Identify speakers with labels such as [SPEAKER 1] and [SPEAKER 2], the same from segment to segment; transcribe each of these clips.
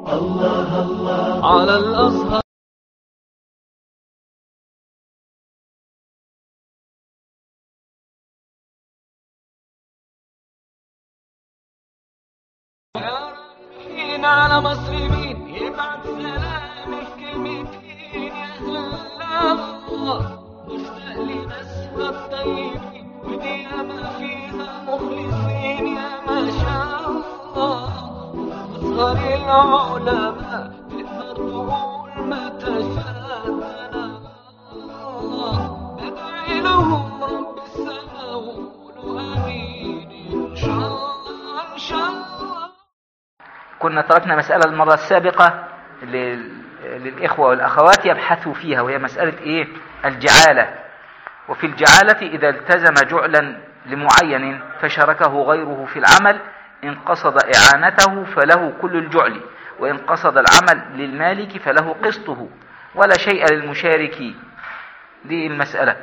[SPEAKER 1] الله الله على الأزهر
[SPEAKER 2] رايحين على مصر مين يبعت سلامي في كلمتين يا أهل الله مشتاق لناسها الطيبين ودي ما فيها مخلصين يا ما شاء الله أصغر العلماء تقدر تقول ما تشاء الله ندعي لهم رب السماء وقولوا آمين إن شاء الله إن شاء الله
[SPEAKER 3] كنا تركنا مسألة المرة السابقة لل- للإخوة والأخوات يبحثوا فيها وهي مسألة إيه الجعالة وفي الجعالة إذا التزم جعلا لمعين فشاركه غيره في العمل إن قصد إعانته فله كل الجعل وإن قصد العمل للمالك فله قسطه ولا شيء للمشارك دي المسألة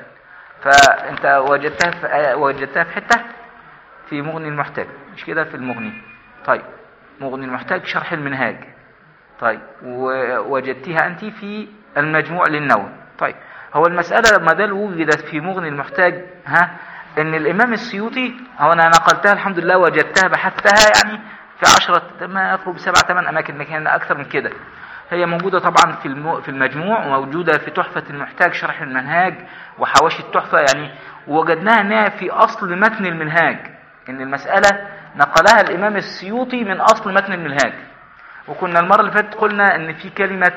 [SPEAKER 3] فأنت وجدتها في آية- وجدتها في حتة في مغني المحتاج مش كده في المغني طيب مغني المحتاج شرح المنهاج طيب ووجدتها أنت في المجموع للنووي طيب هو المسألة ما دام وجدت في مغني المحتاج ها ان الامام السيوطي هو انا نقلتها الحمد لله وجدتها بحثتها يعني في عشرة ما يقرب سبع ثمان اماكن لكن اكثر من كده هي موجودة طبعا في الم- في المجموع وموجودة في تحفة المحتاج شرح المنهاج وحواشي التحفة يعني وجدناها انها في اصل متن المنهاج ان المسألة نقلها الامام السيوطي من اصل متن المنهاج وكنا المرة اللي فاتت قلنا ان في كلمة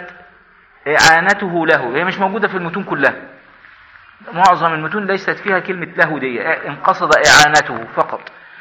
[SPEAKER 3] اعانته له هي مش موجودة في المتون كلها معظم المتون ليست فيها كلمة له دي ان قصد اعانته فقط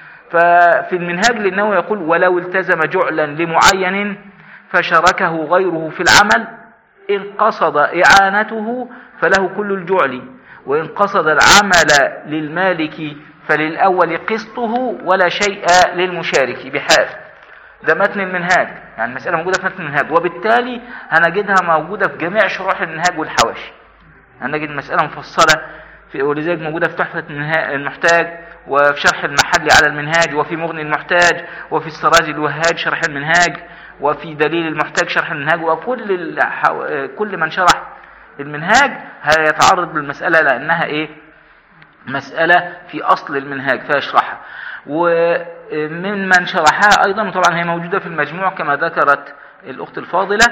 [SPEAKER 3] ففي المنهاج للنووي يقول ولو التزم جعلا لمعين فشاركه غيره في العمل إن قصد إعانته فله كل الجعل وإن قصد العمل للمالك فللأول قسطه ولا شيء للمشارك بحال ده متن المنهاج يعني المسألة موجودة في متن المنهاج وبالتالي هنجدها موجودة في جميع شروح المنهاج والحواشي هنجد المسألة مفصلة في ولذلك موجودة في تحفة المنها- المحتاج وفي شرح المحلي على المنهاج وفي مغني المحتاج وفي السراج الوهاج شرح المنهاج وفي دليل المحتاج شرح المنهاج وكل الحو... كل من شرح المنهاج هيتعرض للمسألة لأنها إيه مسألة في أصل المنهاج فيشرحها ومن من شرحها أيضا وطبعا هي موجودة في المجموع كما ذكرت الأخت الفاضلة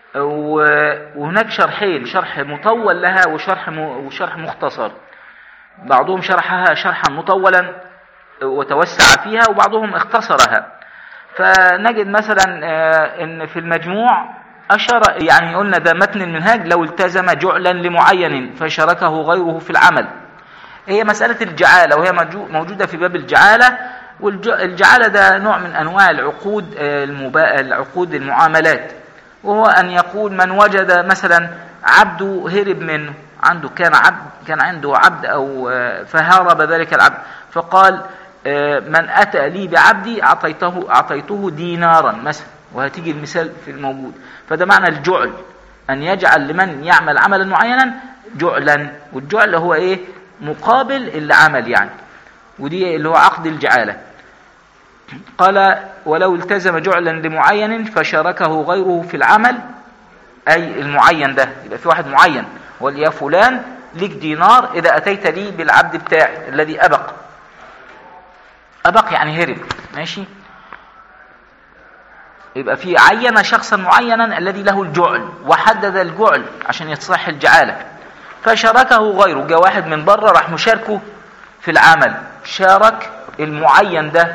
[SPEAKER 3] و- وهناك شرحين شرح مطول لها وشرح م- وشرح مختصر بعضهم شرحها شرحا مطولا وتوسع فيها وبعضهم اختصرها فنجد مثلا آه، ان في المجموع اشار يعني قلنا ده متن المنهاج لو التزم جعلا لمعين فشاركه غيره في العمل هي مسألة الجعالة وهي موجو- موجودة في باب الجعالة والجعالة ده نوع من أنواع العقود آه، المبا... العقود المعاملات وهو أن يقول من وجد مثلا عبده هرب منه عنده كان عبد كان عنده عبد أو آه، فهرب ذلك العبد فقال آه، من أتى لي بعبدي أعطيته أعطيته دينارا مثلا وهتيجي المثال في الموجود فده معنى الجعل أن يجعل لمن يعمل عملا معينا جعلا والجعل هو إيه مقابل العمل يعني ودي اللي هو عقد الجعالة قال ولو التزم جعلا لمعين فشاركه غيره في العمل أي المعين ده يبقى في واحد معين وقال يا فلان ليك دينار إذا أتيت لي بالعبد بتاعي الذي أبق أبق يعني هرب ماشي يبقى في عين شخصا معينا الذي له الجعل وحدد الجعل عشان يتصح الجعالة فشاركه غيره جاء واحد من بره راح مشاركه في العمل شارك المعين ده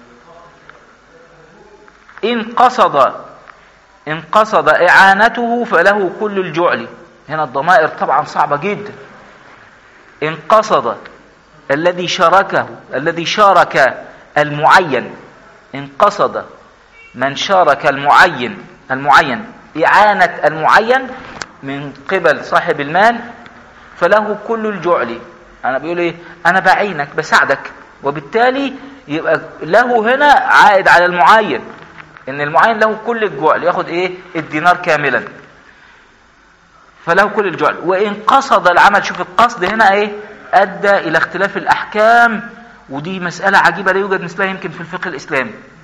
[SPEAKER 3] إن قصد إن قصد إعانته فله كل الجعل هنا الضمائر طبعا صعبة جدا إن قصد الذي شاركه الذي شارك المعين إن قصد من شارك المعين المعين إعانة المعين من قبل صاحب المال فله كل الجعل أنا بيقول إيه أنا بعينك بساعدك وبالتالي يبقى له هنا عائد على المعين إن المعين له كل الجعل ياخد إيه الدينار كاملا فله كل الجعل وإن قصد العمل شوف القصد هنا إيه أدى إلى اختلاف الأحكام ودي مسألة عجيبة لا يوجد مثلها يمكن في الفقه الإسلامي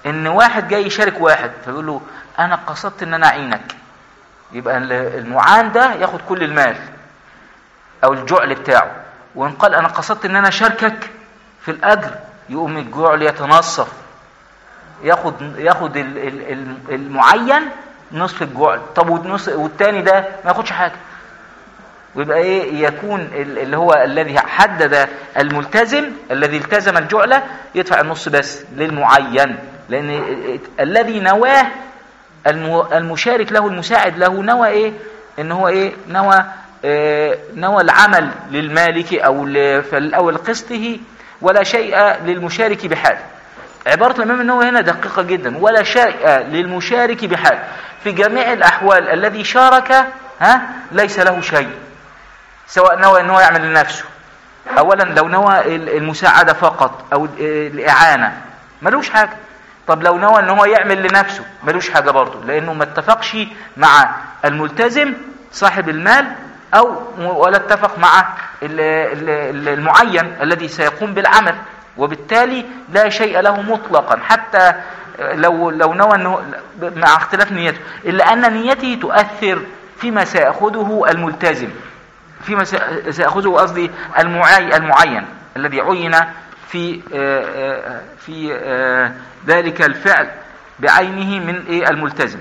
[SPEAKER 3] ان واحد جاي يشارك واحد فيقول له انا قصدت ان انا اعينك يبقى ال- المعان ده ياخد كل المال او الجعل بتاعه وان قال انا قصدت ان انا اشاركك في الاجر يقوم الجعل يتنصف ياخد ياخد ال- ال- ال- المعين نصف الجعل طب والنص والتاني ده ما ياخدش حاجه ويبقى ايه يكون ال- اللي هو الذي حدد الملتزم الذي التزم الجعلة يدفع النص بس للمعين لان ال- الذي نواه الم- المشارك له المساعد له نوى ايه ان هو ايه نوى آه، نوى العمل للمالك او ل- فال- او لقسطه ولا شيء للمشارك بحال عبارة الإمام النووي هنا دقيقة جدا ولا شيء للمشارك بحال في جميع الأحوال الذي شارك ها ليس له شيء سواء نوى ان هو يعمل لنفسه اولا لو نوى ال- المساعده فقط او ال- الاعانه ملوش حاجه طب لو نوى ان هو يعمل لنفسه ملوش حاجه برضه لانه ما اتفقش مع الملتزم صاحب المال او م- ولا اتفق مع ال- ال- ال- المعين الذي سيقوم بالعمل وبالتالي لا شيء له مطلقا حتى لو لو نوى انه مع اختلاف نيته الا ان نيته تؤثر فيما سيأخذه الملتزم فيما سأ- سيأخذه قصدي المعي المعين الذي عين في آه، آه، في آه، ذلك الفعل بعينه من إيه الملتزم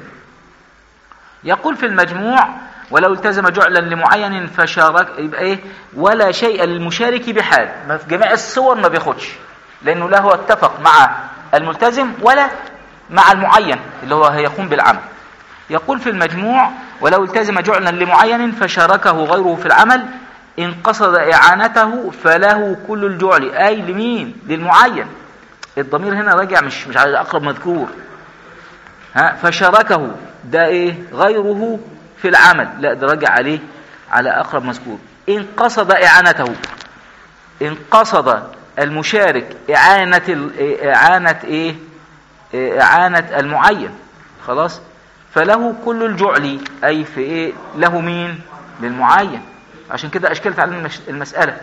[SPEAKER 3] يقول في المجموع ولو التزم جعلا لمعين فشارك يبقى ايه ولا شيء للمشارك بحال ما في جميع الصور ما بياخدش لانه لا هو اتفق مع الملتزم ولا مع المعين اللي هو هيقوم بالعمل يقول في المجموع ولو التزم جعلا لمعين فشاركه غيره في العمل إن قصد إعانته فله كل الجعل أي لمين للمعين الضمير هنا راجع مش مش على أقرب مذكور ها فشاركه ده إيه غيره في العمل لا ده راجع عليه على أقرب مذكور إن قصد إعانته إن قصد المشارك إعانة ال- إعانة إيه إعانة المعين خلاص فله كل الجعل أي في إيه له مين للمعين عشان كده أشكلت على المش- المسألة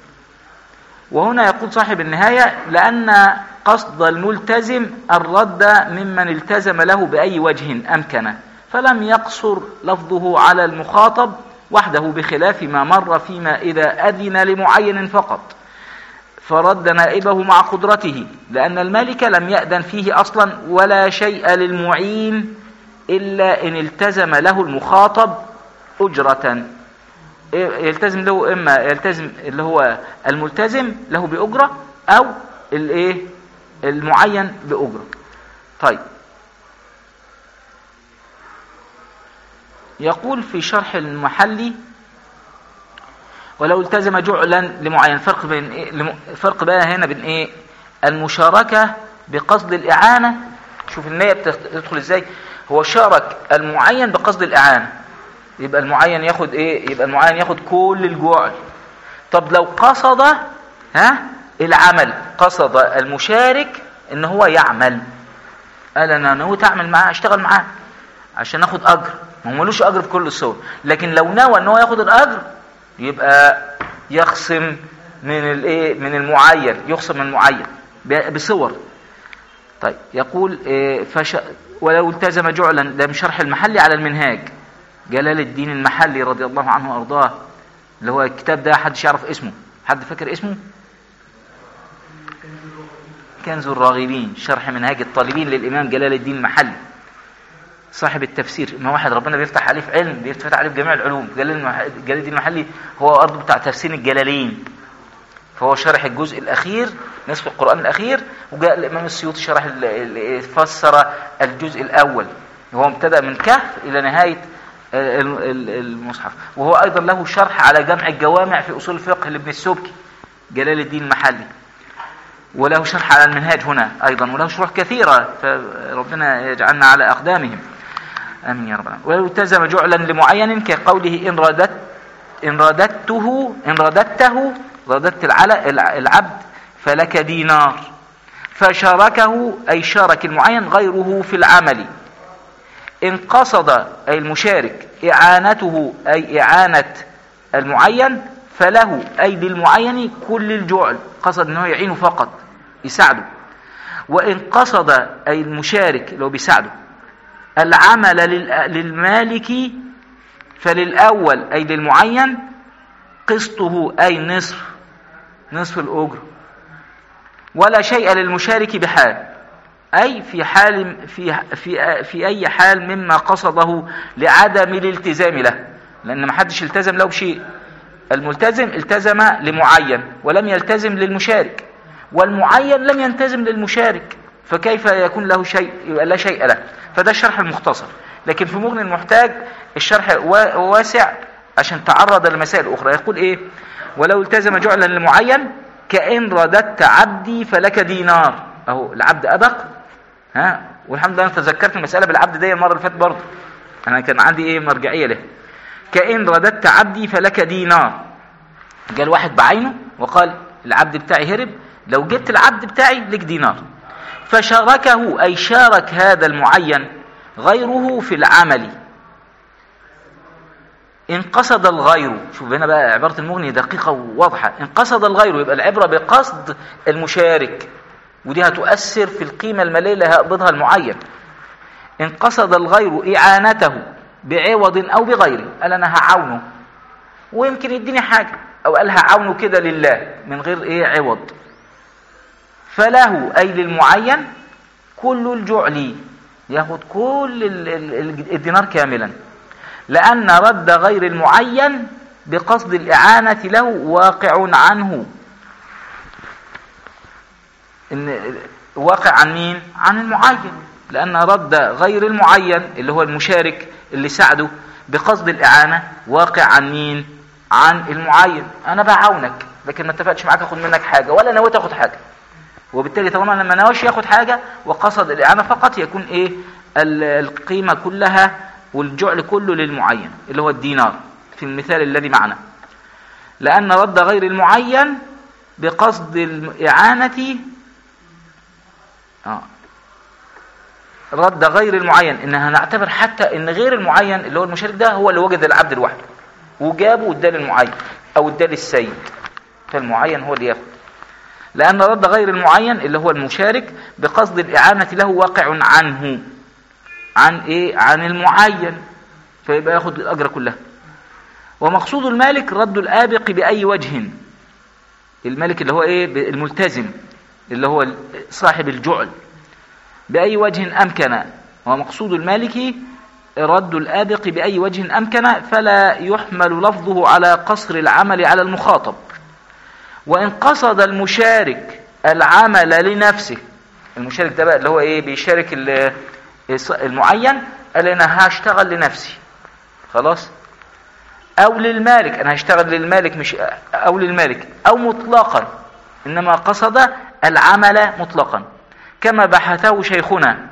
[SPEAKER 3] وهنا يقول صاحب النهاية لأن قصد الملتزم الرد ممن التزم له بأي وجه أمكن فلم يقصر لفظه على المخاطب وحده بخلاف ما مر فيما إذا أذن لمعين فقط فرد نائبه مع قدرته لأن المالك لم يأذن فيه أصلا ولا شيء للمعين إلا إن التزم له المخاطب أجرة يلتزم له إما يلتزم اللي هو الملتزم له بأجرة أو الإيه المعين بأجرة طيب يقول في شرح المحلي ولو التزم جعلا لمعين فرق بين إيه لم- فرق بقى هنا بين ايه المشاركة بقصد الإعانة شوف النية بتدخل ازاي هو شارك المعين بقصد الإعانة يبقى المعين ياخد ايه يبقى المعين ياخد كل الجعل طب لو قصد ها العمل قصد المشارك ان هو يعمل قال انا نويت اعمل معاه اشتغل معاه عشان اخد اجر ما هو ملوش اجر في كل الصور لكن لو نوى ان هو ياخد الاجر يبقى يخصم من الايه من المعين يخصم من المعين ب- بصور طيب يقول إيه، فش ولو التزم جعلا ده من شرح المحلي على المنهاج جلال الدين المحلي رضي الله عنه وارضاه اللي هو الكتاب ده حدش يعرف اسمه حد فاكر اسمه كنز الراغبين شرح منهاج الطالبين للامام جلال الدين المحلي صاحب التفسير ما واحد ربنا بيفتح عليه في علم بيفتح عليه في جميع العلوم جلال المح... جلال الدين المحلي هو أرض بتاع تفسير الجلالين فهو شرح الجزء الأخير نصف القرآن الأخير وجاء الإمام السيوطي شرح ال... ال- فسر الجزء الأول هو ابتدأ من كهف إلى نهاية ال- ال- المصحف وهو أيضا له شرح على جمع الجوامع في أصول الفقه لابن السبكي جلال الدين المحلي وله شرح على المنهاج هنا أيضا وله شروح كثيرة فربنا يجعلنا على أقدامهم آمين يا رب العالمين ولو التزم جعلا لمعين كقوله إن رددت إن رددته إن رددته رددت العل- الع- العبد فلك دينار فشاركه أي شارك المعين غيره في العمل إن قصد أي المشارك إعانته أي إعانة المعين فله أي للمعين كل الجعل قصد أنه يعينه فقط يساعده وإن قصد أي المشارك اللي هو بيساعده العمل لل- للمالك فللأول أي للمعين قسطه أي نصف نصف الأجر ولا شيء للمشارك بحال أي في حال في في في أي حال مما قصده لعدم الالتزام له لأن ما حدش التزم له بشيء الملتزم التزم لمعين ولم يلتزم للمشارك والمعين لم يلتزم للمشارك فكيف يكون له شيء يبقى لا شيء له فده الشرح المختصر لكن في مغني المحتاج الشرح وا- واسع عشان تعرض لمسائل أخرى يقول إيه ولو التزم جعلا لمعين كأن رددت عبدي فلك دينار أهو العبد أبق ها والحمد لله أنا تذكرت المسألة بالعبد دي المرة اللي فاتت برضه أنا كان عندي إيه مرجعية له كأن رددت عبدي فلك دينار قال واحد بعينه وقال العبد بتاعي هرب لو جبت العبد بتاعي لك دينار فشاركه أي شارك هذا المعين غيره في العمل إن قصد الغير شوف هنا بقى عبارة المغني دقيقة وواضحة إن قصد الغير يبقى العبرة بقصد المشارك ودي هتؤثر في القيمة المالية اللي هيقبضها المعين إن قصد الغير إعانته بعوض أو بغيره قال أنا هعاونه ويمكن يديني حاجة أو قال هعاونه كده لله من غير إيه عوض فله أي للمعين كل الجعل ياخد كل ال- ال- ال- الدينار كاملا لأن رد غير المعين بقصد الإعانة له واقع عنه إن واقع عن مين؟ عن المعين لأن رد غير المعين اللي هو المشارك اللي ساعده بقصد الإعانة واقع عن مين؟ عن المعين أنا بعاونك لكن ما اتفقتش معاك أخد منك حاجة ولا نويت أخد حاجة وبالتالي طالما لما نواش ياخد حاجة وقصد الإعانة فقط يكون إيه ال- القيمة كلها والجعل كله للمعين اللي هو الدينار في المثال الذي معنا لأن رد غير المعين بقصد الإعانة آه. رد غير المعين إن هنعتبر حتى إن غير المعين اللي هو المشارك ده هو اللي وجد العبد لوحده وجابه واداه للمعين أو اداه للسيد فالمعين هو اللي ياخد لأن رد غير المعين اللي هو المشارك بقصد الإعانة له واقع عنه عن إيه؟ عن المعين فيبقى ياخد الأجر كلها ومقصود المالك رد الآبق بأي وجه الملك اللي هو إيه الملتزم اللي هو صاحب الجعل بأي وجه أمكن ومقصود المالك رد الآبق بأي وجه أمكن فلا يحمل لفظه على قصر العمل على المخاطب وإن قصد المشارك العمل لنفسه المشارك ده بقى اللي هو ايه بيشارك ال- المعين قال انا هشتغل لنفسي خلاص او للمالك انا هشتغل للمالك مش او للمالك او مطلقا انما قصد العمل مطلقا كما بحثه شيخنا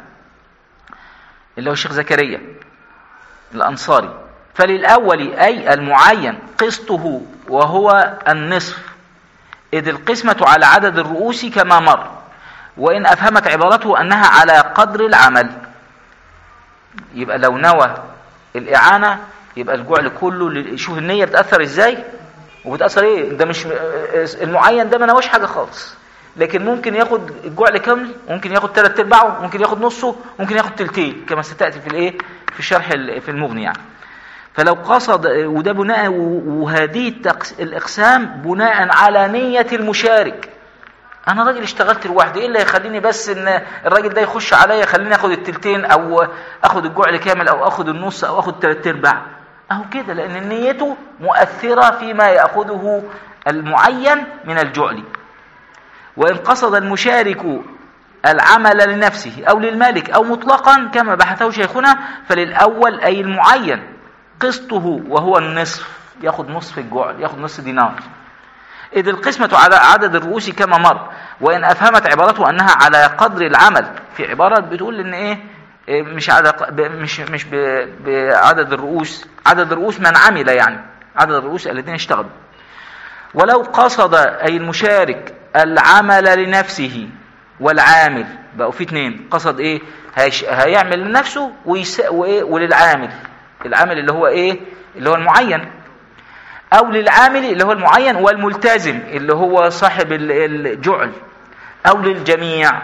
[SPEAKER 3] اللي هو الشيخ زكريا الانصاري فللاول اي المعين قسطه وهو النصف إذ القسمة على عدد الرؤوس كما مر وإن أفهمت عبارته أنها على قدر العمل يبقى لو نوى الإعانة يبقى الجعل كله لل- شوف النية بتأثر إزاي وبتأثر إيه ده مش المعين ده ما نواش حاجة خالص لكن ممكن ياخد الجعل كامل ممكن ياخد ثلاث ارباعه ممكن ياخد نصه ممكن ياخد تلتين كما ستأتي في الايه في الشرح ال- في المغني يعني فلو قصد وده بناء وهذه التقس- الإقسام بناء على نية المشارك أنا راجل اشتغلت لوحدي إيه اللي هيخليني بس إن الراجل ده يخش عليا يخليني آخد التلتين أو آخد الجعل كامل أو آخد النص أو آخد تلات أرباع أهو كده لأن نيته مؤثرة فيما يأخذه المعين من الجعل وإن قصد المشارك العمل لنفسه أو للمالك أو مطلقا كما بحثه شيخنا فللأول أي المعين قسطه وهو النصف ياخد نصف الجعل ياخد نصف دينار إذ القسمة على عدد الرؤوس كما مر وإن أفهمت عبارته أنها على قدر العمل في عبارة بتقول إن إيه إيه مش على ق- ب- مش مش ب- بعدد الرؤوس عدد الرؤوس من عمل يعني عدد الرؤوس الذين اشتغلوا ولو قصد أي المشارك العمل لنفسه والعامل بقوا في اتنين قصد ايه هيش هيعمل لنفسه ويس... وايه وللعامل العامل اللي هو ايه اللي هو المعين او للعامل اللي هو المعين والملتزم اللي هو صاحب ال- الجعل او للجميع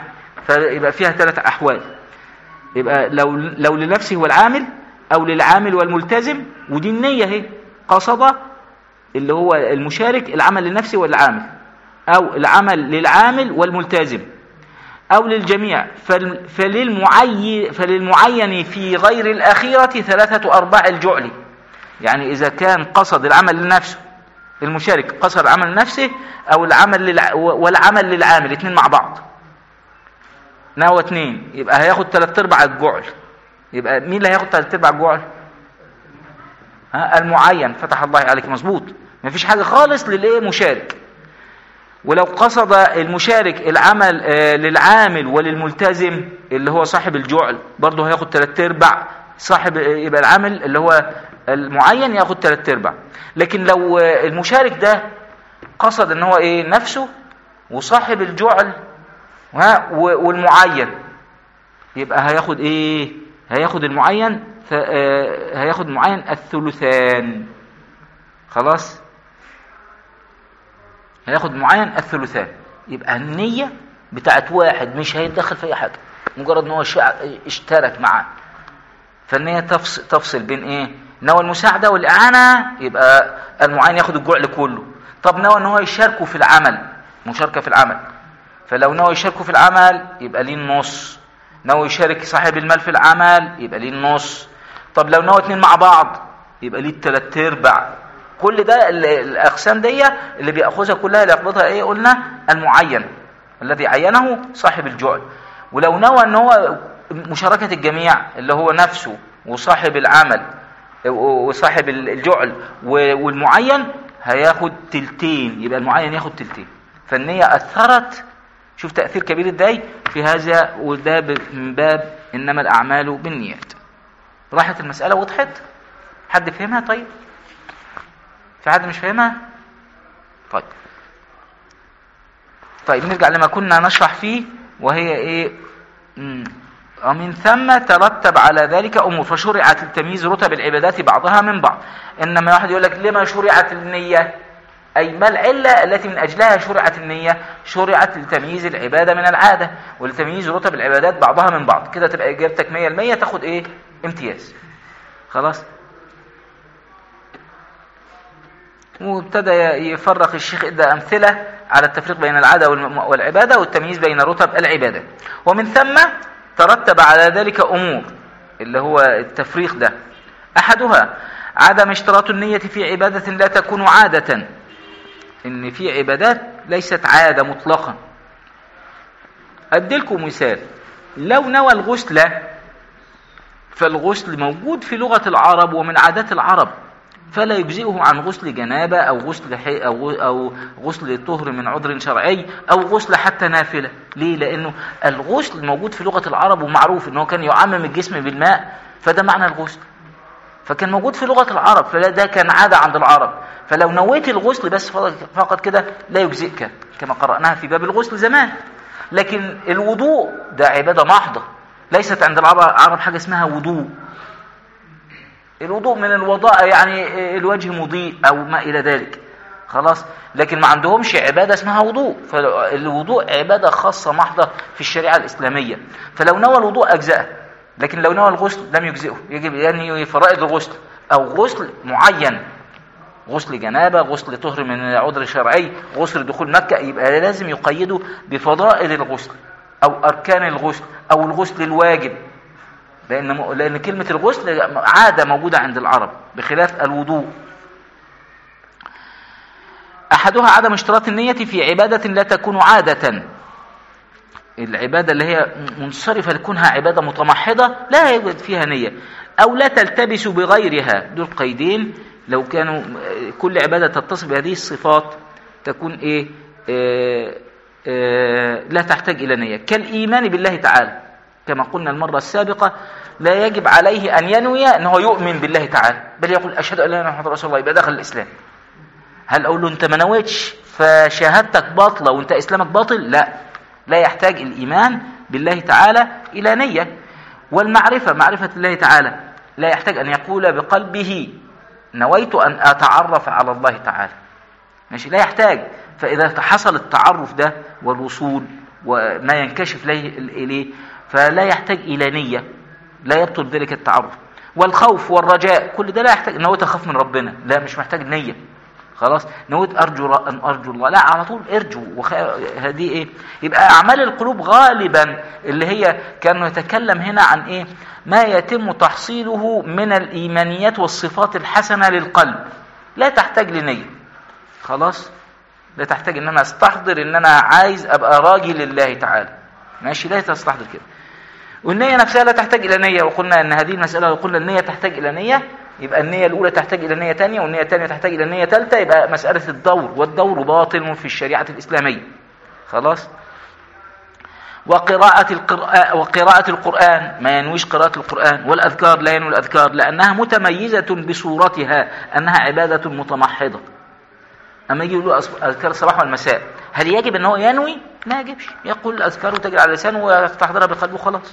[SPEAKER 3] فيبقى فيها ثلاث احوال يبقى لو لو لنفسه والعامل او للعامل والملتزم ودي النيه اهي قصد اللي هو المشارك العمل لنفسه والعامل او العمل للعامل والملتزم او للجميع فال- فللمعين فللمعين في غير الاخيره ثلاثه ارباع الجعل يعني اذا كان قصد العمل لنفسه المشارك قصد العمل لنفسه او العمل للع... والعمل للعامل اثنين مع بعض نوى اثنين يبقى هياخد ثلاث ارباع الجعل يبقى مين اللي هياخد ثلاث ارباع الجعل ها المعين فتح الله عليك مظبوط مفيش حاجه خالص للايه مشارك ولو قصد المشارك العمل آه، للعامل وللملتزم اللي هو صاحب الجعل برضه هياخد ثلاث ارباع صاحب يبقى العامل اللي هو المعين ياخد ثلاث ارباع لكن لو آه، المشارك ده قصد ان هو ايه نفسه وصاحب الجعل ها و- والمعين يبقى هياخد ايه هياخد المعين ف- آه، هياخد المعين الثلثان خلاص هياخد معين الثلثان يبقى النية بتاعت واحد مش هيتدخل في اي حاجة مجرد ان هو شع- اشترك معاه فالنية تفصل, تفصل بين ايه نوى المساعدة والاعانة يبقى المعين ياخد الجعل كله طب نوى ان هو يشاركه في العمل مشاركة في العمل فلو نوى يشاركه في العمل يبقى ليه النص نوى يشارك صاحب المال في العمل يبقى ليه النص طب لو نوى اتنين مع بعض يبقى ليه التلات ارباع كل ده ال- الاقسام دي اللي بياخذها كلها اللي يقبضها ايه قلنا المعين الذي عينه صاحب الجعل ولو نوى ان هو مشاركه الجميع اللي هو نفسه وصاحب العمل و- وصاحب الجعل و- والمعين هياخد تلتين يبقى المعين ياخد تلتين فالنية أثرت شوف تأثير كبير ازاي في هذا وده ب- من باب إنما الأعمال بالنيات راحت المسألة وضحت حد فهمها طيب في حد مش فاهمها طيب طيب نرجع لما كنا نشرح فيه وهي ايه مم. ومن ثم ترتب على ذلك امور فشرعت التمييز رتب العبادات بعضها من بعض انما واحد يقول لك لما شرعت النيه اي ما العله التي من اجلها شرعت النيه شرعت لتمييز العباده من العاده ولتمييز رتب العبادات بعضها من بعض كده تبقى اجابتك 100% تاخد ايه امتياز خلاص وابتدى يفرق الشيخ ادى امثله على التفريق بين العاده والم- والعباده والتمييز بين رتب العباده ومن ثم ترتب على ذلك امور اللي هو التفريق ده احدها عدم اشتراط النيه في عباده لا تكون عاده ان في عبادات ليست عاده مطلقا اديلكم مثال لو نوى الغسل فالغسل موجود في لغه العرب ومن عادات العرب فلا يجزئه عن غسل جنابة أو غسل حي أو أو غسل طهر من عذر شرعي أو غسل حتى نافلة، ليه؟ لأنه الغسل موجود في لغة العرب ومعروف إن هو كان يعمم الجسم بالماء فده معنى الغسل. فكان موجود في لغة العرب فلا ده كان عادة عند العرب فلو نويت الغسل بس فقط- فقط كده لا يجزئك كما قرأناها في باب الغسل زمان لكن الوضوء ده عبادة محضة ليست عند العرب العرب حاجة اسمها وضوء الوضوء من الوضاء يعني الوجه مضيء او ما الى ذلك خلاص لكن ما عندهمش عباده اسمها وضوء فالوضوء عباده خاصه محضه في الشريعه الاسلاميه فلو نوى الوضوء اجزاه لكن لو نوى الغسل لم يجزئه يجب يعني فرائض الغسل او غسل معين غسل جنابه غسل طهر من عذر شرعي غسل دخول مكه يبقى لازم يقيده بفضائل الغسل او اركان الغسل او الغسل الواجب لأن لأن كلمة الغسل عادة موجودة عند العرب بخلاف الوضوء. أحدها عدم اشتراط النية في عبادة لا تكون عادة. العبادة اللي هي منصرفة لكونها عبادة متمحضة لا يوجد فيها نية أو لا تلتبس بغيرها دول قيدين لو كانوا كل عبادة تتصف بهذه الصفات تكون إيه آه آه لا تحتاج إلى نية كالإيمان بالله تعالى كما قلنا المرة السابقة لا يجب عليه أن ينوي أنه يؤمن بالله تعالى بل يقول أشهد أن لا إله إلا الله رسول الله يبقى دخل الإسلام هل أقول له أنت ما نويتش فشهادتك باطلة وأنت إسلامك باطل لا لا يحتاج الإيمان بالله تعالى إلى نية والمعرفة معرفة الله تعالى لا يحتاج أن يقول بقلبه نويت أن أتعرف على الله تعالى ماشي لا يحتاج فإذا حصل التعرف ده والوصول وما ينكشف ليه- إليه فلا يحتاج إلى نية لا يبطل ذلك التعرف والخوف والرجاء كل ده لا يحتاج ان هو تخاف من ربنا لا مش محتاج نية خلاص نويت ارجو ر- ان ارجو الله لا على طول ارجو وخ... هذه ايه يبقى اعمال القلوب غالبا اللي هي كانه يتكلم هنا عن ايه ما يتم تحصيله من الايمانيات والصفات الحسنه للقلب لا تحتاج لنيه خلاص لا تحتاج ان انا استحضر ان انا عايز ابقى راجي لله تعالى ماشي لا تستحضر كده والنية نفسها لا تحتاج إلى نية وقلنا أن هذه المسألة لو قلنا النية تحتاج إلى نية يبقى النية الأولى تحتاج إلى نية تانية والنية التانية تحتاج إلى نية ثالثة يبقى مسألة الدور والدور باطل في الشريعة الإسلامية خلاص وقراءة القرآن, وقراءة القرآن ما ينويش قراءة القرآن والأذكار لا ينوي الأذكار لأنها متميزة بصورتها أنها عبادة متمحضة أما يجي يقولوا أص- أذكار الصباح والمساء هل يجب أن هو ينوي؟ ما يجبش يقول الأذكار وتجري على لسانه ويستحضرها بقلبه وخلاص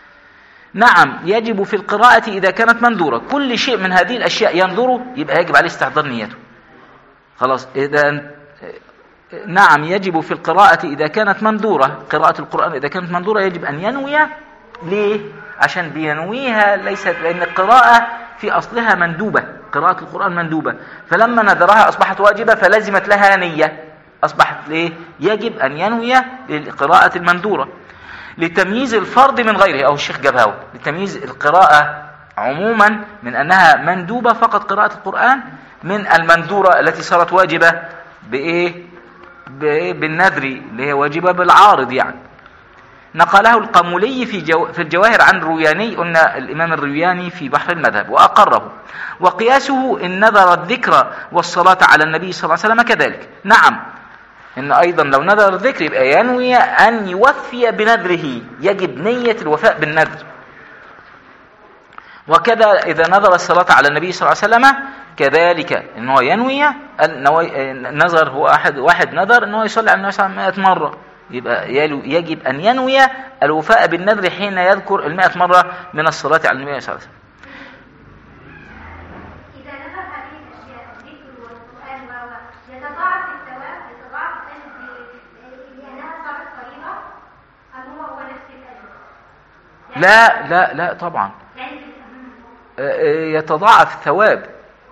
[SPEAKER 3] نعم يجب في القراءة إذا كانت مندورة كل شيء من هذه الأشياء ينظره يبقى يجب عليه استحضار نيته خلاص إذا نعم يجب في القراءة إذا كانت مندورة قراءة القرآن إذا كانت مندورة يجب أن ينوي ليه؟ عشان بينويها ليست لأن القراءة في أصلها مندوبة قراءة القرآن مندوبة فلما نذرها أصبحت واجبة فلزمت لها نية أصبحت ليه؟ يجب أن ينوي للقراءة المندورة لتمييز الفرد من غيره أو الشيخ جابهاو لتمييز القراءة عموما من أنها مندوبة فقط قراءة القرآن من المندورة التي صارت واجبة بإيه؟ بإيه؟ بالنذر اللي هي واجبة بالعارض يعني نقله القمولي في, جو في الجواهر عن الروياني قلنا الإمام الروياني في بحر المذهب وأقره وقياسه إن نذر الذكر والصلاة على النبي صلى الله عليه وسلم كذلك نعم إن أيضا لو نذر الذكر يبقى ينوي أن يوفي بنذره يجب نية الوفاء بالنذر وكذا إذا نذر الصلاة على النبي صلى الله عليه وسلم كذلك إن هو ينوي النوي- نذر هو أحد واحد نذر إن هو يصلي على النبي صلى الله عليه وسلم 100 مرة يبقى يلو- يجب أن ينوي الوفاء بالنذر حين يذكر المائة مرة من الصلاة على النبي صلى الله عليه وسلم
[SPEAKER 4] إذا نفذ هذه الأشياء الذكر والقرآن و يتضاعف الثواب يتضاعف الأجر لأنها صارت فريضة أم هو هو نفس الأجر؟
[SPEAKER 3] لا لا لا طبعا
[SPEAKER 4] يعني
[SPEAKER 3] يتضاعف الثواب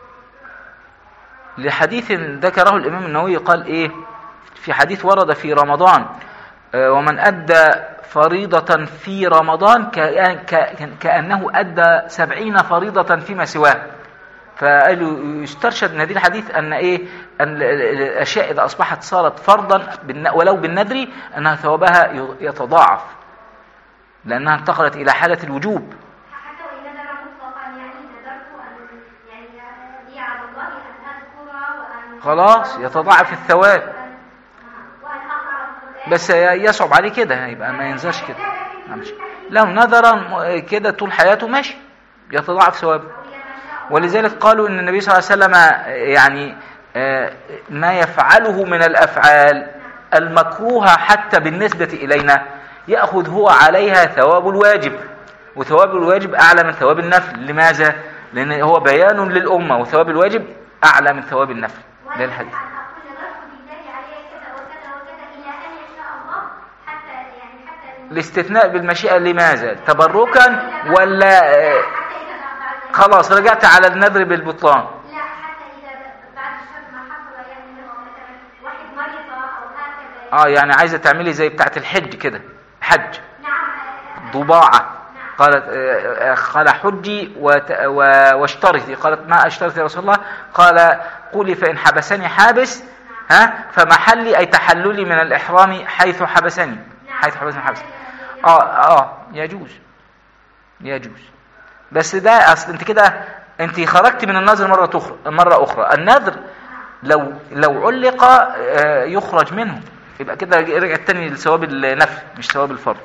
[SPEAKER 3] لحديث ذكره الإمام النووي قال إيه في حديث ورد في رمضان آه، ومن أدى فريضة في رمضان كأن- كأن- كأنه أدى سبعين فريضة فيما سواه فقالوا يسترشد من هذه الحديث أن إيه أن ال- ال- الأشياء إذا أصبحت صارت فرضا بالن- ولو بالنذر أنها ثوابها ي- يتضاعف لأنها انتقلت إلى حالة الوجوب
[SPEAKER 4] حتى وإن نذر مطلقا يعني نذرت أن يعني لي على الله أن أذكر وأن
[SPEAKER 3] خلاص يتضاعف الثواب
[SPEAKER 4] وأن- وأن أقرأ القرآن
[SPEAKER 3] بس يصعب عليه كده يبقى ما ينزلش كده ماشي. لو نذر م- كده طول حياته ماشي يتضاعف ثوابه ولذلك قالوا ان النبي صلى الله عليه وسلم يعني آه، ما يفعله من الافعال المكروهه حتى بالنسبه الينا ياخذ هو عليها ثواب الواجب وثواب الواجب اعلى من ثواب النفل لماذا لان هو بيان للامه وثواب الواجب اعلى من ثواب النفل ده الحديث
[SPEAKER 4] أن أقول نذرت بالله عليه كذا وكذا وكذا إلى أن يشاء الله حتى يعني حتى
[SPEAKER 3] الاستثناء بالمشيئة لماذا تبركا ولا آه،
[SPEAKER 4] حتى إذا بعد
[SPEAKER 3] خلاص رجعت على النذر بالبطلان
[SPEAKER 4] لا حتى إذا بعد الشر ما حصل يعني مثلا واحد مريض أو هكذا
[SPEAKER 3] اه يعني عايزة تعملي زي بتاعة الحج كده حج
[SPEAKER 4] نعم آه،
[SPEAKER 3] ضباعة قالت آه، آه، قال حجي وت- و- واشترطي قالت ما اشترط يا رسول الله قال قولي فإن حبسني حابس ها فمحلي أي تحللي من الإحرام حيث حبسني حيث حبسني حبس اه اه يجوز يجوز بس ده اصل انت كده انت خرجت من النذر مره اخرى مره اخرى النذر لو لو علق آه، يخرج منه يبقى كده رجع تاني لثواب النفل مش ثواب الفرض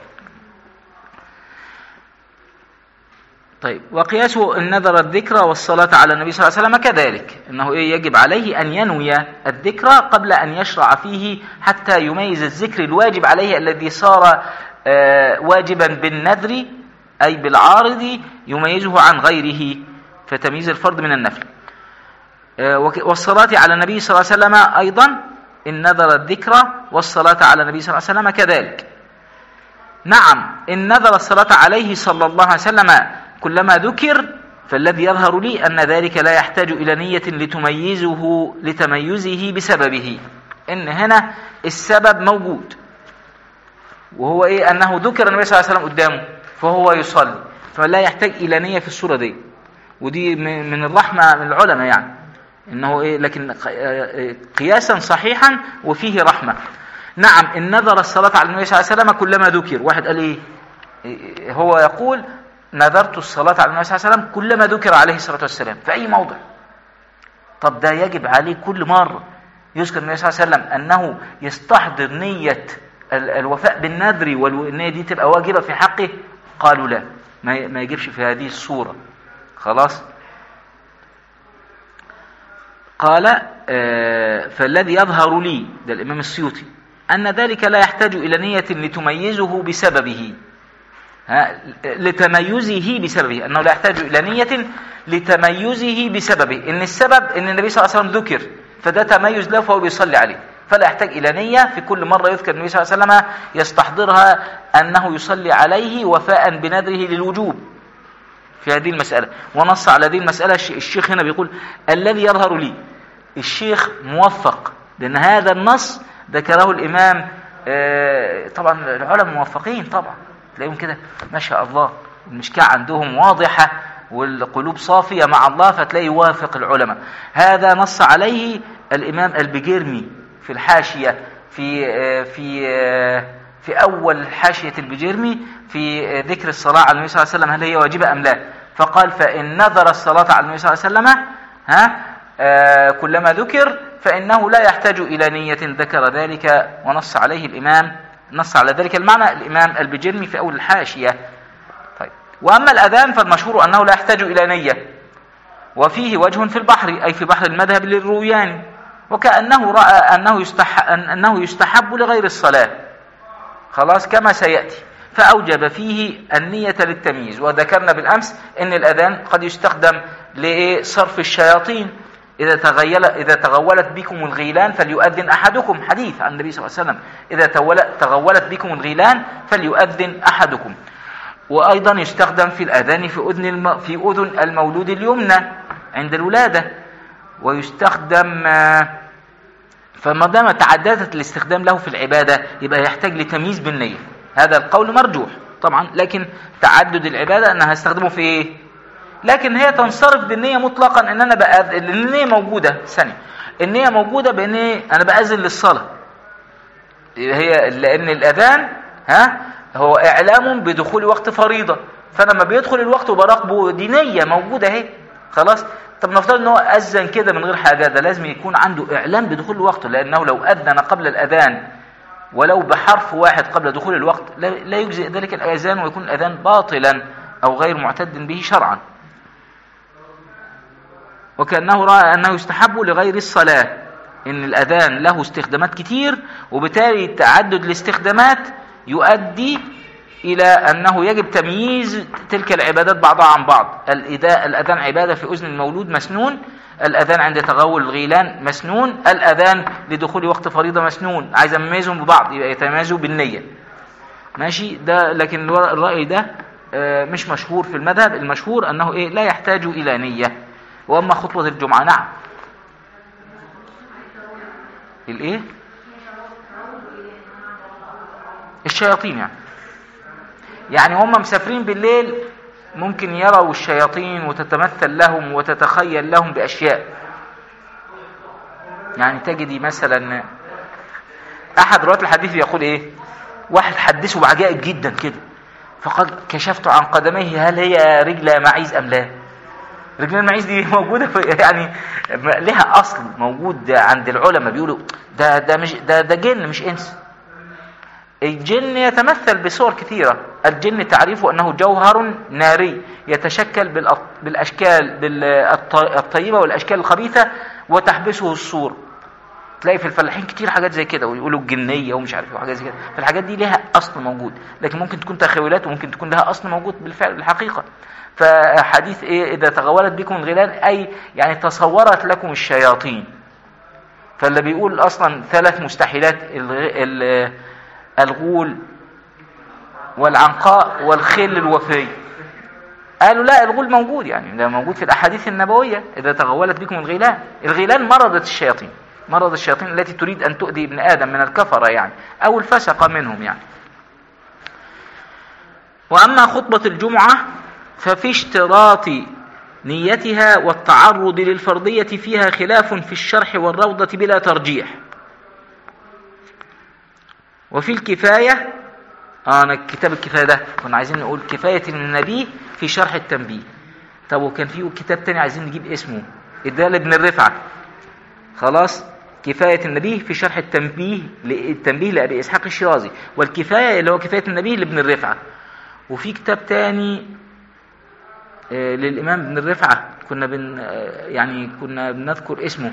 [SPEAKER 3] طيب وقياسه ان نذر الذكر والصلاة على النبي صلى الله عليه وسلم كذلك انه ايه يجب عليه ان ينوي الذكر قبل ان يشرع فيه حتى يميز الذكر الواجب عليه الذي صار آه، واجبا بالنذر اي بالعارض يميزه عن غيره فتمييز الفرض من النفل آه، وك- والصلاة على النبي صلى الله عليه وسلم أيضا إن نذر الذكر والصلاة على النبي صلى الله عليه وسلم كذلك نعم إن نذر الصلاة عليه صلى الله عليه وسلم كلما ذكر فالذي يظهر لي أن ذلك لا يحتاج إلى نية لتميزه لتميزه بسببه إن هنا السبب موجود وهو إيه أنه ذكر النبي صلى الله عليه وسلم قدامه فهو يصلي فلا يحتاج إلى نية في الصورة دي ودي من من الرحمة من العلماء يعني إنه إيه لكن ق- آه، قياسا صحيحا وفيه رحمة نعم إن نذر الصلاة على النبي صلى الله عليه وسلم كلما ذكر واحد قال إيه إيه، هو يقول نذرت الصلاة على النبي صلى الله عليه وسلم كلما ذكر عليه الصلاة والسلام في أي موضع طب ده يجب عليه كل مرة يذكر النبي صلى الله عليه وسلم أنه يستحضر نية ال- الوفاء بالنذر والنية دي تبقى واجبة في حقه قالوا لا ما ي- ما يجبش في هذه الصورة خلاص قال آه، فالذي يظهر لي ده الإمام السيوطي أن ذلك لا يحتاج إلى نية لتميزه بسببه ها، لتميزه بسببه أنه لا يحتاج إلى نية لتميزه بسببه إن السبب إن النبي صلى الله عليه وسلم ذكر فده تميز له فهو بيصلي عليه فلا يحتاج إلى نية في كل مرة يذكر النبي صلى الله عليه وسلم يستحضرها أنه يصلي عليه وفاء بنذره للوجوب في هذه المسألة ونص على هذه المسألة الش- الشيخ هنا بيقول الذي يظهر لي الشيخ موفق لأن هذا النص ذكره الإمام آه، طبعا العلماء موفقين طبعا تلاقيهم كده ما شاء الله المشكاة عندهم واضحة والقلوب صافية مع الله فتلاقي يوافق العلماء هذا نص عليه الإمام البجيرمي في الحاشية في آه، في آه، في أول حاشية البجيرمي في آه، ذكر الصلاة على النبي صلى الله عليه وسلم هل هي واجبة أم لا فقال فإن نذر الصلاة على النبي صلى الله عليه وسلم ها آه، كلما ذكر فإنه لا يحتاج إلى نية ذكر ذلك ونص عليه الإمام نص على ذلك المعنى الإمام البجرمي في أول الحاشية طيب وأما الأذان فالمشهور أنه لا يحتاج إلى نية وفيه وجه في البحر أي في بحر المذهب للرويان وكأنه رأى أنه, يستح... أن- أنه يستحب لغير الصلاة خلاص كما سيأتي فأوجب فيه النية للتمييز وذكرنا بالأمس أن الأذان قد يستخدم لصرف الشياطين إذا تغيل إذا تغولت بكم الغيلان فليؤذن أحدكم حديث عن النبي صلى الله عليه وسلم إذا تول- تغولت بكم الغيلان فليؤذن أحدكم وأيضا يستخدم في الأذان في أذن الم... في أذن المولود اليمنى عند الولادة ويستخدم آه، فما دام تعددت الاستخدام له في العبادة يبقى يحتاج لتمييز بالنية هذا القول مرجوح طبعا لكن تعدد العبادة أنها استخدمه في إيه لكن هي تنصرف بالنية مطلقا ان انا بأذ... النية موجودة ثانية النية موجودة بان إيه؟ انا بأذن للصلاة هي لان الاذان ها هو اعلام بدخول وقت فريضة فانا لما بيدخل الوقت وبراقبه دي نية موجودة اهي خلاص طب نفترض ان هو اذن كده من غير حاجة ده لازم يكون عنده اعلام بدخول الوقت لانه لو اذن قبل الاذان ولو بحرف واحد قبل دخول الوقت لا لا يجزئ ذلك الاذان ويكون الاذان باطلا او غير معتد به شرعا وكأنه رأى أنه يستحب لغير الصلاة إن الأذان له استخدامات كتير وبالتالي تعدد الاستخدامات يؤدي إلى أنه يجب تمييز تلك العبادات بعضها عن بعض الإذا- الأذان عبادة في أذن المولود مسنون الأذان عند تغول الغيلان مسنون الأذان لدخول وقت فريضة مسنون عايز أميزهم ببعض يبقى يتميزوا بالنية ماشي ده لكن الور- الرأي ده آه، مش مشهور في المذهب المشهور أنه إيه لا يحتاج إلى نية وأما خطبة الجمعة نعم الإيه الشياطين يعني يعني هم مسافرين بالليل ممكن يروا الشياطين وتتمثل لهم وتتخيل لهم بأشياء يعني تجدي مثلا أحد رواة الحديث يقول إيه واحد حدثه بعجائب جدا كده فقد كشفت عن قدميه هل هي رجل معيز أم لا رجلين المعيز دي موجودة في يعني لها أصل موجود عند العلماء بيقولوا ده ده مش ده ده جن مش إنس الجن يتمثل بصور كثيرة الجن تعريفه أنه جوهر ناري يتشكل بالأط- بالأشكال بالط- الطيبة والأشكال الخبيثة وتحبسه الصور تلاقي في الفلاحين كتير حاجات زي كده ويقولوا الجنية ومش عارف ايه وحاجات زي كده فالحاجات دي لها أصل موجود لكن ممكن تكون تخيلات وممكن تكون لها أصل موجود بالفعل بالحقيقة فحديث ايه إذا تغولت بكم الغيلان أي يعني تصورت لكم الشياطين فاللي بيقول أصلا ثلاث مستحيلات الغ- ال- الغول والعنقاء والخيل الوفي قالوا لا الغول موجود يعني ده موجود في الأحاديث النبوية إذا تغولت بكم الغيلان الغيلان مرضت الشياطين مرض الشياطين التي تريد أن تؤذي ابن آدم من الكفرة يعني أو الفسقة منهم يعني وأما خطبة الجمعة ففي اشتراط نيتها والتعرض للفرضية فيها خلاف في الشرح والروضة بلا ترجيح وفي الكفاية آه أنا كتاب الكفاية ده كنا عايزين نقول كفاية النبي في شرح التنبيه طب وكان في كتاب تاني عايزين نجيب اسمه إدال ابن الرفعة خلاص كفاية النبي في شرح التنبيه التنبيه لأبي إسحاق الشيرازي والكفاية اللي هو كفاية النبي لابن الرفعة وفي كتاب تاني آه، للإمام ابن الرفعة كنا بن آه، يعني كنا بنذكر اسمه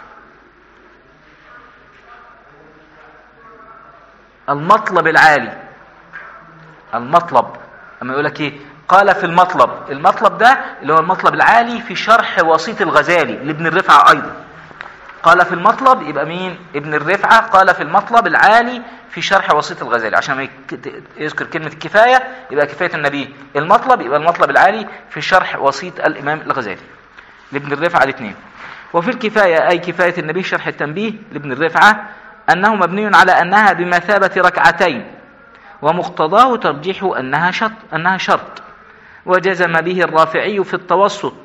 [SPEAKER 3] المطلب العالي المطلب اما يقول لك ايه قال في المطلب المطلب ده اللي هو المطلب العالي في شرح وسيط الغزالي لابن الرفعة ايضا قال في المطلب يبقى مين ابن الرفعة قال في المطلب العالي في شرح وسيط الغزالي عشان ما يك- يذكر كلمة كفاية يبقى كفاية النبي المطلب يبقى المطلب العالي في شرح وسيط الإمام الغزالي لابن الرفعة الاثنين وفي الكفاية أي كفاية النبي شرح التنبيه لابن الرفعة أنه مبني على أنها بمثابة ركعتين ومقتضاه ترجيح أنها شرط, أنها شرط وجزم به الرافعي في التوسط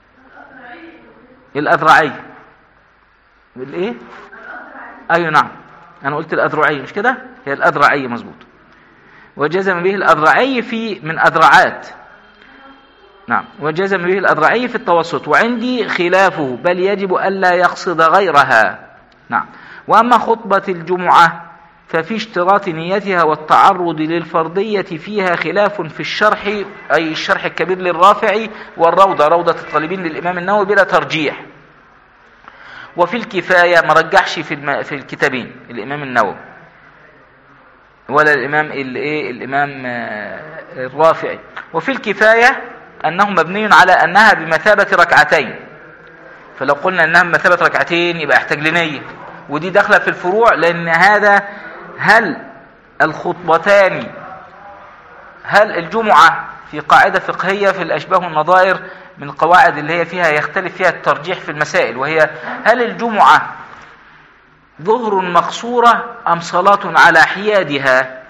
[SPEAKER 3] الأذرعي بالإيه؟ أيوة نعم أنا قلت الأذرعي مش كده؟ هي الأذرعي مظبوط وجزم به الأذرعي في من أذرعات نعم وجزم به الأذرعي في التوسط وعندي خلافه بل يجب ألا يقصد غيرها نعم وأما خطبة الجمعة ففي اشتراط نيتها والتعرض للفرضية فيها خلاف في الشرح أي الشرح الكبير للرافعي والروضة روضة الطالبين للإمام النووي بلا ترجيح وفي الكفاية ما رجحش في الم... في الكتابين الإمام النووي ولا الإمام الإيه الإمام آه، الرافعي وفي الكفاية أنه مبني على أنها بمثابة ركعتين فلو قلنا أنها بمثابة ركعتين يبقى يحتاج لنية ودي داخلة في الفروع لأن هذا هل الخطبتان هل الجمعة في قاعدة فقهية في الأشباه والنظائر من القواعد اللي هي فيها يختلف فيها الترجيح في المسائل وهي هل الجمعة ظهر مقصورة أم صلاة على حيادها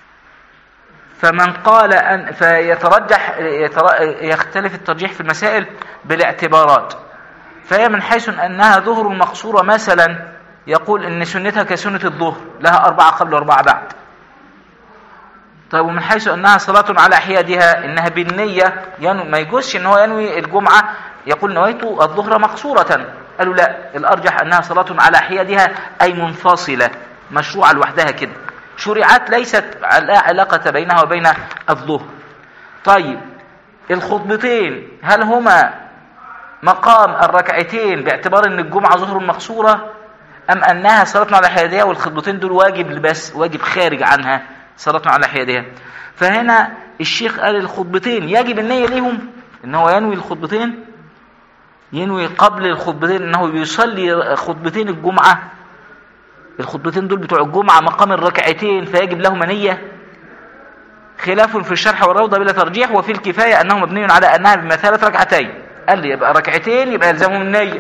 [SPEAKER 3] فمن قال أن فيترجح يتر- يختلف الترجيح في المسائل بالاعتبارات فهي من حيث أنها ظهر مقصورة مثلا يقول أن سنتها كسنة الظهر لها أربعة قبل وأربعة بعد طيب ومن حيث أنها صلاة على حيادها إنها بالنية ينو ما يجوزش إن هو ينوي الجمعة يقول نويت الظهر مقصورة قالوا لا الأرجح أنها صلاة على حيادها أي منفصلة مشروعة لوحدها كده شرعات ليست لا علاقة بينها وبين الظهر طيب الخطبتين هل هما مقام الركعتين باعتبار ان الجمعة ظهر مقصورة ام انها صلاة على حيادها والخطبتين دول واجب بس واجب خارج عنها صلاة على حيادها فهنا الشيخ قال الخطبتين يجب النية ليهم ان هو ينوي الخطبتين ينوي قبل الخطبتين انه بيصلي خطبتين الجمعة الخطبتين دول بتوع الجمعة مقام الركعتين فيجب لهما نية خلاف في الشرح والروضة بلا ترجيح وفي الكفاية أنه مبني على أنها بمثابة ركعتين قال لي يبقى ركعتين يبقى يلزمهم النية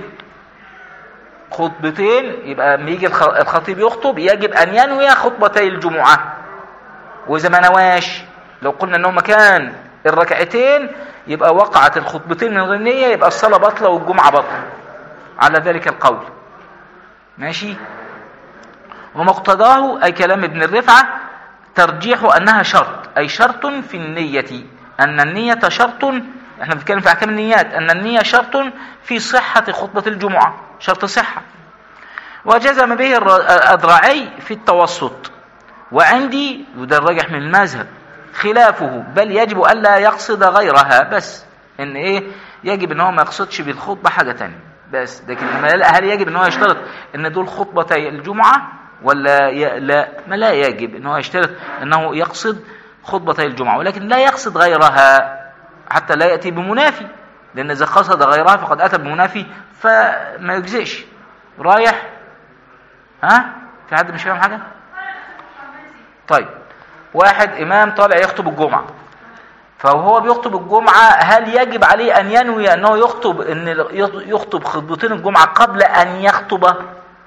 [SPEAKER 3] خطبتين يبقى لما يجي الخ- الخطيب يخطب يجب أن ينوي خطبتي الجمعة وإذا ما نواش لو قلنا أنه مكان الركعتين يبقى وقعت الخطبتين من غير نية يبقى الصلاة بطلة والجمعة بطلة على ذلك القول ماشي ومقتضاه أي كلام ابن الرفعة ترجيح أنها شرط أي شرط في النية أن النية شرط احنا بنتكلم في أحكام النيات أن النية شرط في صحة خطبة الجمعة شرط صحة وجزم به الر- الأذرعي في التوسط وعندي وده الراجح من المذهب خلافه بل يجب ألا يقصد غيرها بس إن إيه يجب إن هو ما يقصدش بالخطبة حاجة تانية بس لكن ما لا- هل يجب إن هو يشترط إن دول خطبتي الجمعة ولا ي... لا ما لا يجب إن هو يشترط إنه يقصد خطبتي الجمعة ولكن لا يقصد غيرها حتى لا يأتي بمنافي لأن إذا قصد غيرها فقد أتى بمنافي فما يجزئش رايح ها في حد مش فاهم حاجة طيب واحد إمام طالع يخطب الجمعة فهو بيخطب الجمعة هل يجب عليه أن ينوي أنه يخطب أن يخطب خطبتين الجمعة قبل أن يخطب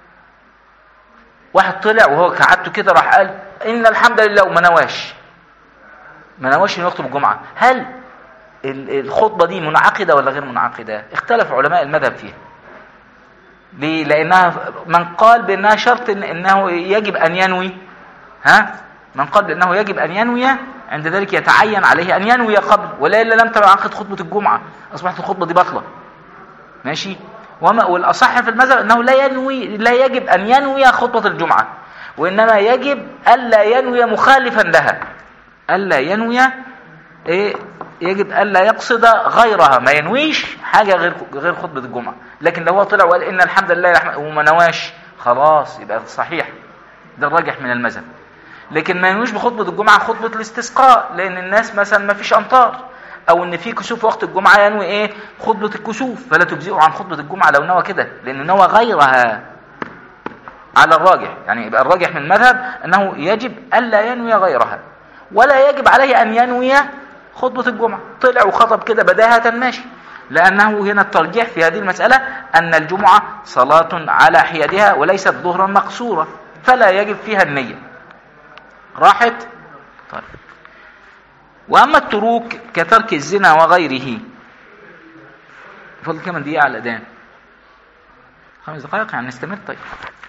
[SPEAKER 3] واحد طلع وهو كعادته كده راح قال إن الحمد لله وما نواش ما نواش أن يخطب الجمعة هل ال- الخطبة دي منعقدة ولا غير منعقدة اختلف علماء المذهب فيها ليه؟ لأنها من قال بأنها شرط إن أنه يجب أن ينوي ها من قال بأنه يجب أن ينوي عند ذلك يتعين عليه أن ينوي قبل ولا إلا لم تنعقد خطبة الجمعة أصبحت الخطبة دي بطلة ماشي وما والأصح في المذهب أنه لا ينوي لا يجب أن ينوي خطبة الجمعة وإنما يجب ألا ينوي مخالفا لها ألا ينوي إيه يجب ألا يقصد غيرها ما ينويش حاجة غير غير خطبة الجمعة لكن لو هو طلع وقال إن الحمد لله رحمة وما نواش خلاص يبقى صحيح ده الراجح من المذهب لكن ما ينويش بخطبة الجمعة خطبة الاستسقاء لأن الناس مثلا ما فيش أمطار أو إن في كسوف وقت الجمعة ينوي إيه خطبة الكسوف فلا تجزئه عن خطبة الجمعة لو نوى كده لأن نوى غيرها على الراجح يعني يبقى الراجح من المذهب أنه يجب ألا ينوي غيرها ولا يجب عليه أن ينوي خطبة الجمعة طلع وخطب كده بداهة ماشي لأنه هنا الترجيح في هذه المسألة أن الجمعة صلاة على حيادها وليست ظهرا مقصورة فلا يجب فيها النية راحت طيب وأما التروك كترك الزنا وغيره فضل كمان دقيقة على الأذان خمس دقائق يعني نستمر طيب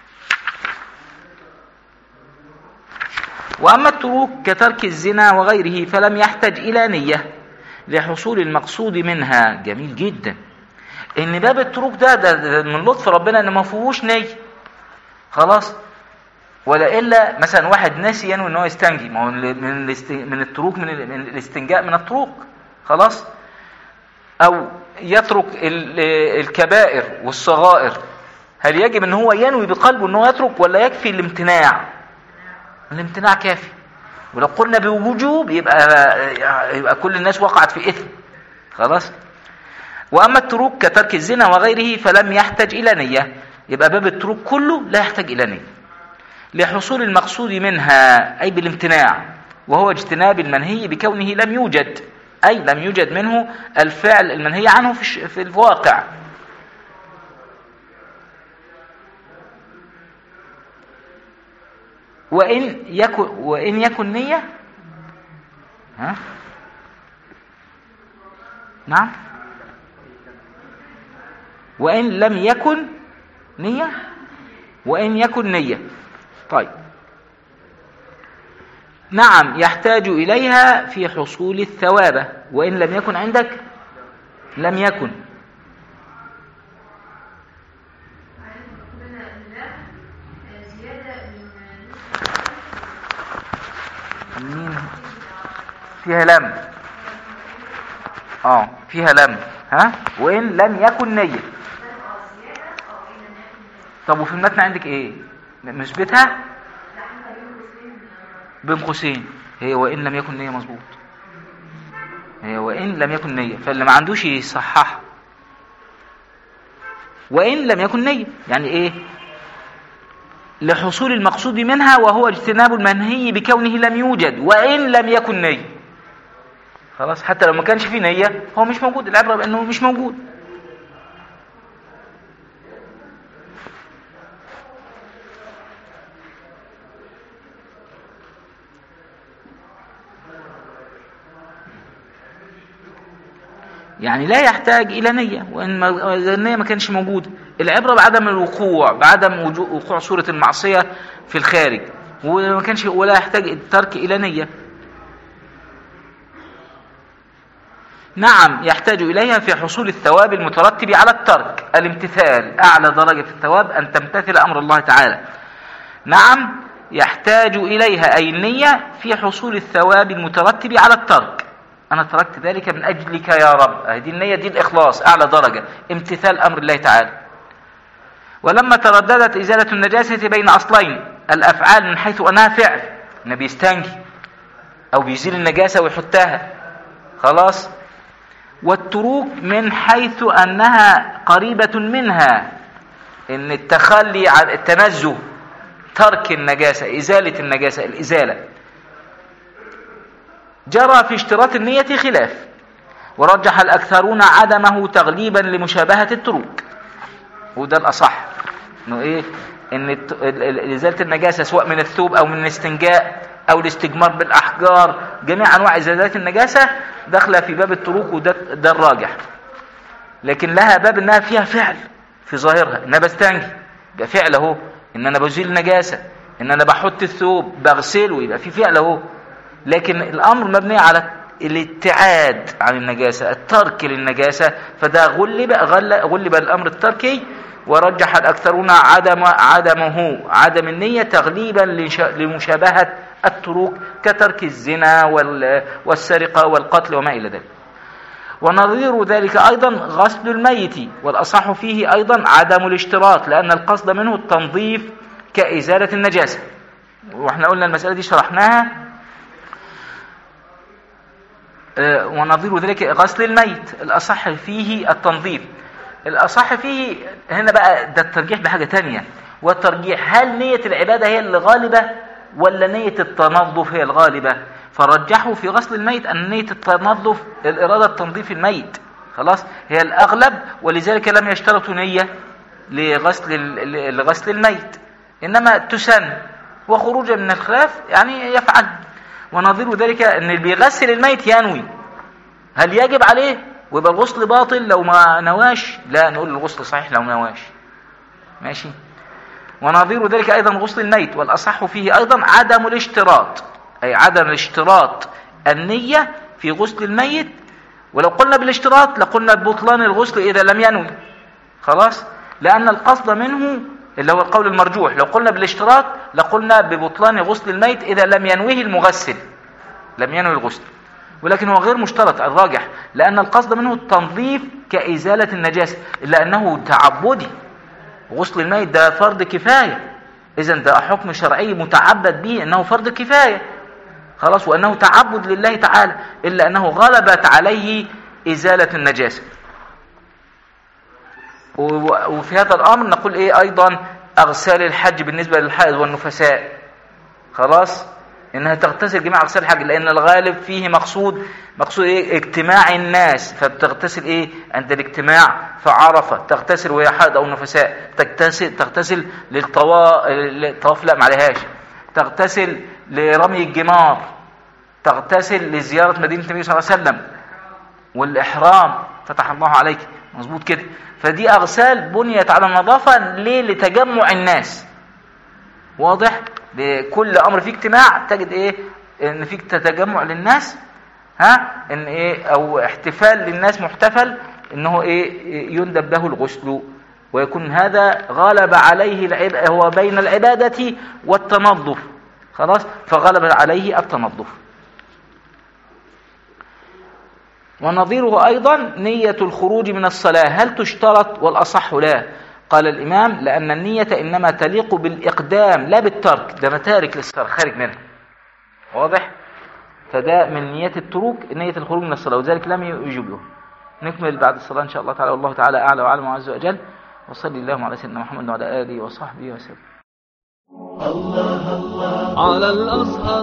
[SPEAKER 3] وأما التروك كترك الزنا وغيره فلم يحتج إلى نية لحصول المقصود منها جميل جدا ان باب التروك ده, ده, ده من لطف ربنا ان ما فيهوش نية خلاص ولا الا مثلا واحد ناسي ينوي ان هو يستنجي ما هو من الاست... من التروك من, ال... من الاستنجاء من التروك خلاص او يترك ال... الكبائر والصغائر هل يجب ان هو ينوي بقلبه ان هو يترك ولا يكفي الامتناع الامتناع كافي ولو قلنا بوجوب يبقى يبقى كل الناس وقعت في اثم خلاص واما التروك كترك الزنا وغيره فلم يحتج الى نيه يبقى باب التروك كله لا يحتاج الى نيه لحصول المقصود منها اي بالامتناع وهو اجتناب المنهي بكونه لم يوجد اي لم يوجد منه الفعل المنهي عنه في, الش... في الواقع وإن يكن وإن يكن نية ها نعم وإن لم يكن نية وإن يكن نية طيب نعم يحتاج إليها في حصول الثوابة وإن لم يكن عندك لم يكن مين فيها لم اه فيها لم ها وان لم يكن نية طب وفي المتن عندك ايه نثبتها بين قوسين هي وان لم يكن نية مظبوط هي وان لم يكن نية فاللي ما عندوش يصحح وان لم يكن نية يعني ايه لحصول المقصود منها وهو اجتناب المنهي بكونه لم يوجد وإن لم يكن نية خلاص حتى لو ما كانش فيه نية هو مش موجود العبرة بأنه مش موجود يعني لا يحتاج إلى نية وإن ما النية ما كانش موجودة العبرة بعدم الوقوع بعدم وقوع صورة المعصية في الخارج وما كانش ولا يحتاج الترك إلى نية نعم يحتاج إليها في حصول الثواب المترتب على الترك الامتثال أعلى درجة في الثواب أن تمتثل أمر الله تعالى نعم يحتاج إليها أي النية في حصول الثواب المترتب على الترك أنا تركت ذلك من أجلك يا رب هذه النية دي الإخلاص أعلى درجة امتثال أمر الله تعالى ولما ترددت إزالة النجاسة بين أصلين الأفعال من حيث أنها فعل النبي يستنجي أو بيزيل النجاسة ويحطها خلاص والتروك من حيث أنها قريبة منها إن التخلي عن التنزه ترك النجاسة إزالة النجاسة الإزالة جرى في اشتراط النية خلاف ورجح الأكثرون عدمه تغليبا لمشابهة التروك وده الأصح إنه إيه إن الت- ال- ال- إزالة النجاسة سواء من الثوب أو من الاستنجاء أو الاستجمار بالأحجار جميع أنواع إزالات النجاسة داخلة في باب التروك وده ده الراجح لكن لها باب انها فيها فعل في ظاهرها ان انا بستنجي يبقى فعل اهو ان انا بزيل نجاسه ان انا بحط الثوب بغسله يبقى في فعل اهو لكن الامر مبني على الابتعاد عن النجاسه الترك للنجاسه فده غلب غل- غلب الامر التركي ورجح الاكثرون عدم عدمه عدم النيه تغليبا لش- لمشابهه التروك كترك الزنا وال- والسرقه والقتل وما الى ذلك ونظير ذلك أيضا غسل الميت والأصح فيه أيضا عدم الاشتراط لأن القصد منه التنظيف كإزالة النجاسة واحنا قلنا المسألة دي شرحناها آه، ونظير ذلك غسل الميت الأصح فيه التنظيف الأصح فيه هنا بقى ده الترجيح بحاجة تانية والترجيح هل نية العبادة هي اللي غالبة ولا نية التنظف هي الغالبة فرجحوا في غسل الميت أن نية التنظف الإرادة تنظيف الميت خلاص هي الأغلب ولذلك لم يشترطوا نية لغسل ال- لغسل الميت إنما تسن وخروجا من الخلاف يعني يفعل ونظير ذلك أن اللي بيغسل الميت ينوي هل يجب عليه ويبقى الغسل باطل لو ما نواش لا نقول الغسل صحيح لو نواش ماشي ونظير ذلك أيضا غسل الميت والأصح فيه أيضا عدم الاشتراط أي عدم الاشتراط النية في غسل الميت ولو قلنا بالاشتراط لقلنا ببطلان الغسل إذا لم ينوي خلاص لأن القصد منه اللي هو القول المرجوح لو قلنا بالاشتراط لقلنا ببطلان غسل الميت إذا لم ينويه المغسل لم ينوي الغسل ولكن هو غير مشترط الراجح لأن القصد منه التنظيف كإزالة النجاسة إلا أنه تعبدي غسل الميت ده فرض كفاية إذا ده حكم شرعي متعبد به أنه فرض كفاية خلاص وأنه تعبد لله تعالى إلا أنه غلبت عليه إزالة النجاسة و- وفي هذا الأمر نقول إيه أيضا أغسال الحج بالنسبة للحائض والنفساء خلاص انها تغتسل جميع اغسال الحج لان الغالب فيه مقصود مقصود ايه اجتماع الناس فبتغتسل ايه عند الاجتماع في عرفه تغتسل وهي حائض او نفساء تغتسل تغتسل للطواف للطواف لا معلهاش تغتسل لرمي الجمار تغتسل لزياره مدينه النبي صلى الله عليه وسلم والاحرام فتح الله عليك مظبوط كده فدي اغسال بنيت على النظافه ليه لتجمع الناس واضح بكل امر فيه اجتماع تجد ايه ان فيك تجمع للناس ها ان ايه او احتفال للناس محتفل انه ايه يندب له الغسل ويكون هذا غلب عليه العب... هو بين العبادة والتنظف خلاص فغلب عليه التنظف ونظيره أيضا نية الخروج من الصلاة هل تشترط والأصح لا قال الإمام لأن النية إنما تليق بالإقدام لا بالترك ده متارك للصلاة خارج منها واضح فده من نية التروك نية الخروج من الصلاة وذلك لم يجب له نكمل بعد الصلاة إن شاء الله تعالى والله تعالى أعلى وأعلم وعز وجل وصلي اللهم على سيدنا محمد وعلى آله وصحبه وسلم
[SPEAKER 1] على الأزهر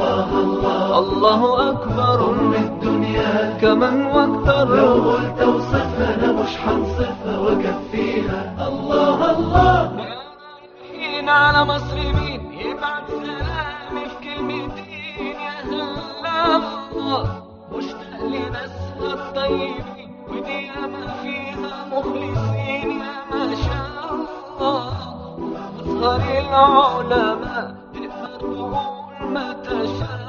[SPEAKER 1] الله أكبر
[SPEAKER 2] الدنيا
[SPEAKER 1] كمن واكثر
[SPEAKER 2] لو قلت اوصفها انا مش هنصفها واكفيها الله الله
[SPEAKER 1] رايحين على مصر مين يبعت سلامي في كلمتين يا هلا الله مشتاق لناسها الطيبين ودي ما فيها مخلصين يا ما شاء الله أزهر العلماء تقدر تقول ما تشاء